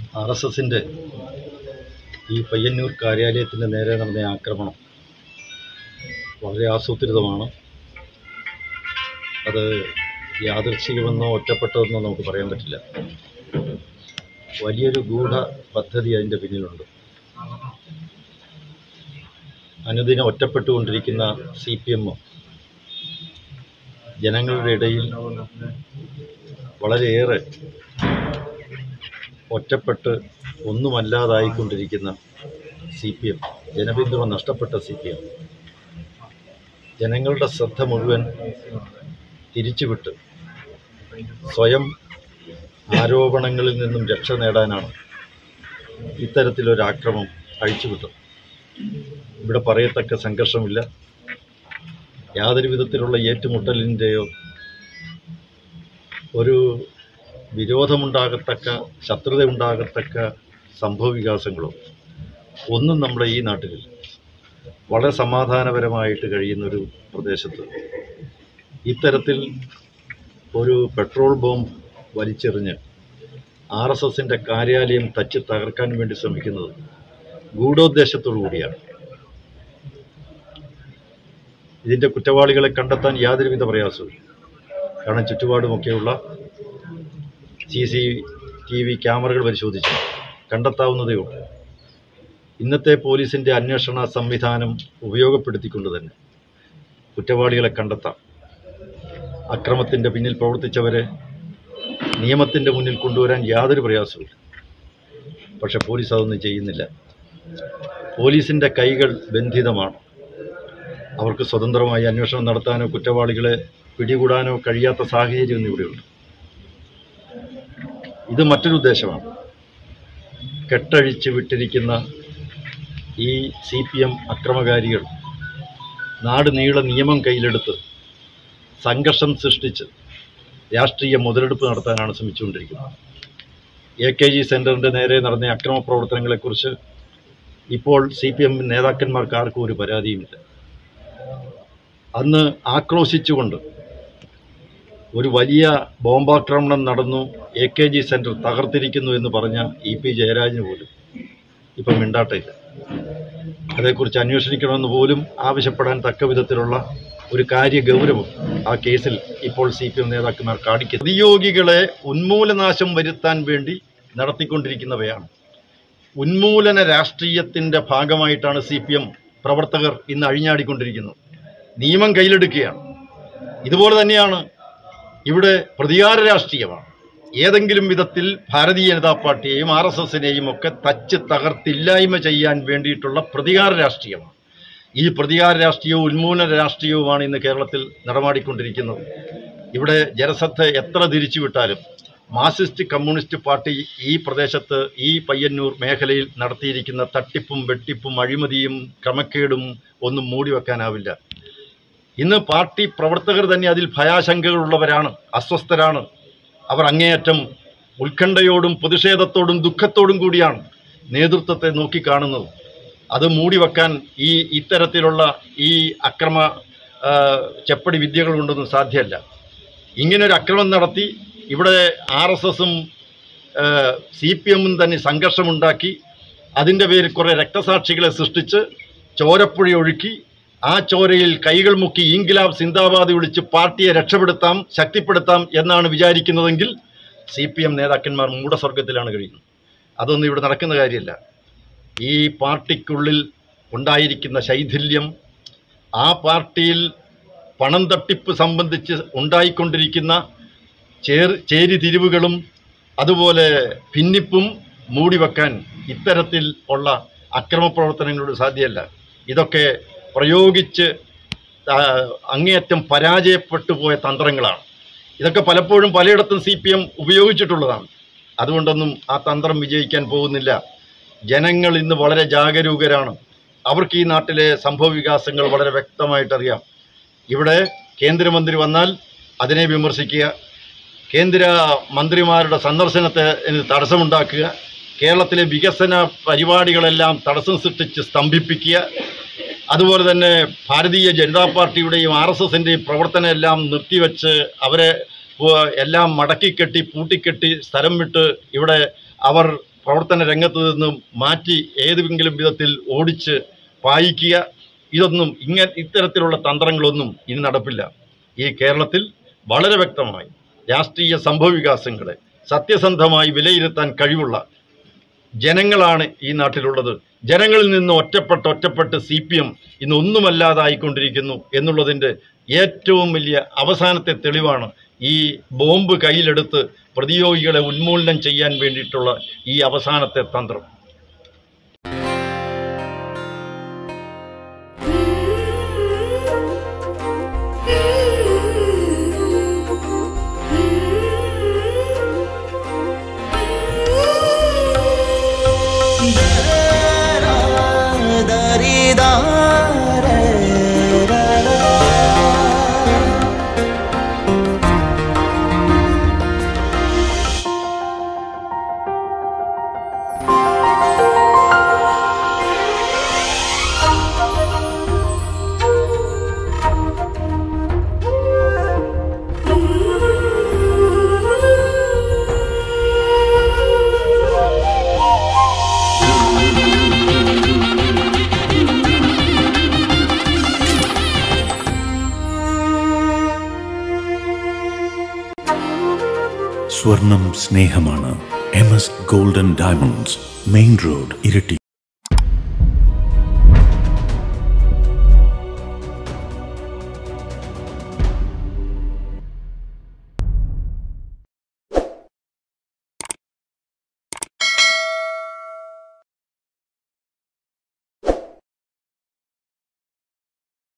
R S എസിൻ്റെ ഈ പയ്യന്നൂർ കാര്യാലയത്തിൻ്റെ നേരെ നടന്ന ആക്രമണം വളരെ ആസൂത്രിതമാണ് അത് യാദൃച്ഛികമെന്നോ ഒറ്റപ്പെട്ടതെന്നോ നമുക്ക് പറയാൻ പറ്റില്ല വലിയൊരു ഗൂഢ പദ്ധതി അതിൻ്റെ പിന്നിലുണ്ട് അനുദിനം ഒറ്റപ്പെട്ടുകൊണ്ടിരിക്കുന്ന സി പി എം ജനങ്ങളുടെ ഇടയിൽ വളരെയേറെ ഒറ്റപ്പെട്ട് ഒന്നുമല്ലാതായിക്കൊണ്ടിരിക്കുന്ന സി പി എം ജനപിന്തുണ നഷ്ടപ്പെട്ട സി പി എം ജനങ്ങളുടെ ശ്രദ്ധ മുഴുവൻ തിരിച്ചുവിട്ട് സ്വയം ആരോപണങ്ങളിൽ നിന്നും രക്ഷ നേടാനാണ് ഇത്തരത്തിലൊരു ആക്രമം അഴിച്ചുവിട്ടത് ഇവിടെ പറയത്തക്ക സംഘർഷമില്ല യാതൊരു വിധത്തിലുള്ള ഏറ്റുമുട്ടലിൻ്റെയോ ഒരു വിരോധമുണ്ടാകത്തക്ക ശത്രുത ഉണ്ടാകത്തക്ക സംഭവ വികാസങ്ങളോ ഒന്നും നമ്മുടെ ഈ നാട്ടിൽ വളരെ സമാധാനപരമായിട്ട് കഴിയുന്നൊരു പ്രദേശത്ത് ഇത്തരത്തിൽ ഒരു പെട്രോൾ ബോംബ് വലിച്ചെറിഞ്ഞ് ആർ എസ് എസിൻ്റെ കാര്യാലയം തച്ച് തകർക്കാൻ വേണ്ടി ശ്രമിക്കുന്നത് ഗൂഢോദ്ദേശത്തോടു കൂടിയാണ് ഇതിൻ്റെ കുറ്റവാളികളെ കണ്ടെത്താൻ യാതൊരുവിധ പ്രയാസവും കാരണം ചുറ്റുപാടുമൊക്കെയുള്ള സി സി ടി വി ക്യാമറകൾ പരിശോധിച്ചു കണ്ടെത്താവുന്നതേ ഉള്ളൂ ഇന്നത്തെ പോലീസിൻ്റെ അന്വേഷണ സംവിധാനം ഉപയോഗപ്പെടുത്തിക്കൊണ്ട് തന്നെ കുറ്റവാളികളെ കണ്ടെത്താം അക്രമത്തിൻ്റെ പിന്നിൽ പ്രവർത്തിച്ചവരെ നിയമത്തിൻ്റെ മുന്നിൽ കൊണ്ടുവരാൻ യാതൊരു പ്രയാസവുമില്ല പക്ഷെ പോലീസ് അതൊന്നും ചെയ്യുന്നില്ല പോലീസിൻ്റെ കൈകൾ ബന്ധിതമാണ് അവർക്ക് സ്വതന്ത്രമായി അന്വേഷണം നടത്താനോ കുറ്റവാളികളെ പിടികൂടാനോ കഴിയാത്ത സാഹചര്യം ഇന്ന് ഇവിടെയുണ്ട് ഇത് മറ്റൊരു ഉദ്ദേശമാണ് കെട്ടഴിച്ച് വിട്ടിരിക്കുന്ന ഈ സി പി എം അക്രമകാരികൾ നാട് നീള നിയമം കയ്യിലെടുത്ത് സംഘർഷം സൃഷ്ടിച്ച് രാഷ്ട്രീയ മുതലെടുപ്പ് നടത്താനാണ് ശ്രമിച്ചുകൊണ്ടിരിക്കുന്നത് എ കെ ജി സെൻറ്ററിൻ്റെ നേരെ നടന്ന അക്രമ പ്രവർത്തനങ്ങളെക്കുറിച്ച് ഇപ്പോൾ സി പി എം നേതാക്കന്മാർക്ക് ആർക്കും ഒരു പരാതിയുമില്ല അന്ന് ആക്രോശിച്ചുകൊണ്ട് ഒരു വലിയ ബോംബാക്രമണം നടന്നു എ കെ ജി സെൻറ്റർ തകർത്തിരിക്കുന്നു എന്ന് പറഞ്ഞ ഇ പി ജയരാജന് പോലും ഇപ്പം മിണ്ടാട്ടയില്ല അതേക്കുറിച്ച് അന്വേഷിക്കണമെന്ന് പോലും ആവശ്യപ്പെടാൻ തക്ക വിധത്തിലുള്ള ഒരു കാര്യ ഗൗരവം ആ കേസിൽ ഇപ്പോൾ സി പി എം നേതാക്കന്മാർ കാണിക്കുന്നു പ്രതിയോഗികളെ ഉന്മൂലനാശം വരുത്താൻ വേണ്ടി നടത്തിക്കൊണ്ടിരിക്കുന്നവയാണ് ഉന്മൂലന രാഷ്ട്രീയത്തിൻ്റെ ഭാഗമായിട്ടാണ് സി പി എം പ്രവർത്തകർ ഇന്ന് അഴിഞ്ഞാടിക്കൊണ്ടിരിക്കുന്നത് നിയമം കയ്യിലെടുക്കുകയാണ് ഇതുപോലെ തന്നെയാണ് ഇവിടെ പ്രതികാര രാഷ്ട്രീയമാണ് ഏതെങ്കിലും വിധത്തിൽ ഭാരതീയ ജനതാ പാർട്ടിയെയും ആർ എസ് എസിനെയും ഒക്കെ തച്ച് തകർത്തില്ലായ്മ ചെയ്യാൻ വേണ്ടിയിട്ടുള്ള പ്രതികാര രാഷ്ട്രീയമാണ് ഈ പ്രതികാര രാഷ്ട്രീയവും ഉന്മൂലന രാഷ്ട്രീയവുമാണ് ഇന്ന് കേരളത്തിൽ നടമാടിക്കൊണ്ടിരിക്കുന്നത് ഇവിടെ ജനശ്രദ്ധ എത്ര തിരിച്ചുവിട്ടാലും മാർക്സിസ്റ്റ് കമ്മ്യൂണിസ്റ്റ് പാർട്ടി ഈ പ്രദേശത്ത് ഈ പയ്യന്നൂർ മേഖലയിൽ നടത്തിയിരിക്കുന്ന തട്ടിപ്പും വെട്ടിപ്പും അഴിമതിയും ക്രമക്കേടും ഒന്നും മൂടിവെക്കാനാവില്ല ഇന്ന് പാർട്ടി പ്രവർത്തകർ തന്നെ അതിൽ ഭയാശങ്കകളുള്ളവരാണ് അസ്വസ്ഥരാണ് അവർ അങ്ങേയറ്റം ഉത്കണ്ഠയോടും പ്രതിഷേധത്തോടും ദുഃഖത്തോടും കൂടിയാണ് നേതൃത്വത്തെ നോക്കിക്കാണുന്നത് അത് മൂടിവെക്കാൻ ഈ ഇത്തരത്തിലുള്ള ഈ അക്രമ ആ, ചെപ്പടി വിദ്യകൾ കൊണ്ടൊന്നും സാധ്യമല്ല ഇങ്ങനൊരു അക്രമം നടത്തി ഇവിടെ ആർ എസ് എസും സി പി എമ്മും തന്നെ സംഘർഷമുണ്ടാക്കി അതിൻ്റെ പേരിൽ കുറേ രക്തസാക്ഷികളെ സൃഷ്ടിച്ച് ചോരപ്പുഴ ഒഴുക്കി ആ ചോരയിൽ കൈകൾ മുക്കി ഇൻകിലാബ് സിന്ദാബാദ് വിളിച്ച് പാർട്ടിയെ രക്ഷപ്പെടുത്താം ശക്തിപ്പെടുത്താം എന്നാണ് വിചാരിക്കുന്നതെങ്കിൽ സി പി എം നേതാക്കന്മാർ മൂഢസ്വർഗത്തിലാണ് കഴിയുന്നത് അതൊന്നും ഇവിടെ നടക്കുന്ന കാര്യമല്ല ഈ പാർട്ടിക്കുള്ളിൽ ഉണ്ടായിരിക്കുന്ന ശൈഥില്യം ആ പാർട്ടിയിൽ പണം തട്ടിപ്പ് സംബന്ധിച്ച് ഉണ്ടായിക്കൊണ്ടിരിക്കുന്ന ചേർ ചേരിതിരിവുകളും അതുപോലെ ഭിന്നിപ്പും മൂടിവെക്കാൻ ഇത്തരത്തിൽ ഉള്ള അക്രമ പ്രവർത്തനങ്ങളോട് സാധ്യമല്ല ഇതൊക്കെ പ്രയോഗിച്ച് ആ, അങ്ങേയറ്റം പരാജയപ്പെട്ടു പോയ തന്ത്രങ്ങളാണ് ഇതൊക്കെ പലപ്പോഴും പലയിടത്തും സി പി എം ഉപയോഗിച്ചിട്ടുള്ളതാണ് അതുകൊണ്ടൊന്നും ആ തന്ത്രം വിജയിക്കാൻ പോകുന്നില്ല ജനങ്ങൾ ഇന്ന് വളരെ ജാഗരൂകരാണ് അവർക്ക് ഈ നാട്ടിലെ സംഭവ വികാസങ്ങൾ വളരെ വ്യക്തമായിട്ടറിയാം ഇവിടെ കേന്ദ്രമന്ത്രി വന്നാൽ അതിനെ വിമർശിക്കുക കേന്ദ്ര മന്ത്രിമാരുടെ സന്ദർശനത്തെ ഇതിന് തടസ്സമുണ്ടാക്കുക കേരളത്തിലെ വികസന പരിപാടികളെല്ലാം തടസ്സം സൃഷ്ടിച്ച് സ്തംഭിപ്പിക്കുക അതുപോലെ തന്നെ ഭാരതീയ ജനതാ പാർട്ടിയുടെയും ആർ എസ് എസിൻ്റെയും പ്രവർത്തനം എല്ലാം നിർത്തിവെച്ച് അവരെ ഉവ്വ് എല്ലാം മടക്കിക്കെട്ടി പൂട്ടിക്കെട്ടി സ്ഥലം വിട്ട് ഇവിടെ അവർ പ്രവർത്തന രംഗത്ത് നിന്നും മാറ്റി ഏതെങ്കിലും വിധത്തിൽ ഓടിച്ച് പായിക്കുക ഇതൊന്നും ഇങ്ങ ഇത്തരത്തിലുള്ള തന്ത്രങ്ങളൊന്നും ഇനി നടപ്പില്ല ഈ കേരളത്തിൽ വളരെ വ്യക്തമായി രാഷ്ട്രീയ സംഭവവികാസങ്ങളെ സത്യസന്ധമായി വിലയിരുത്താൻ കഴിവുള്ള ജനങ്ങളാണ് ഈ നാട്ടിലുള്ളത് ജനങ്ങളിൽ നിന്ന് ഒറ്റപ്പെട്ട് ഒറ്റപ്പെട്ട് സി പി എം ഇന്ന് ഒന്നുമല്ലാതായിക്കൊണ്ടിരിക്കുന്നു എന്നുള്ളതിൻ്റെ ഏറ്റവും വലിയ അവസാനത്തെ തെളിവാണ് ഈ ബോംബ് കയ്യിലെടുത്ത് പ്രതിയോഗികളെ ഉന്മൂലനം ചെയ്യാൻ വേണ്ടിയിട്ടുള്ള ഈ അവസാനത്തെ തന്ത്രം സ്വർണം സ്നേഹമാണ് M S golden diamonds main road Iritty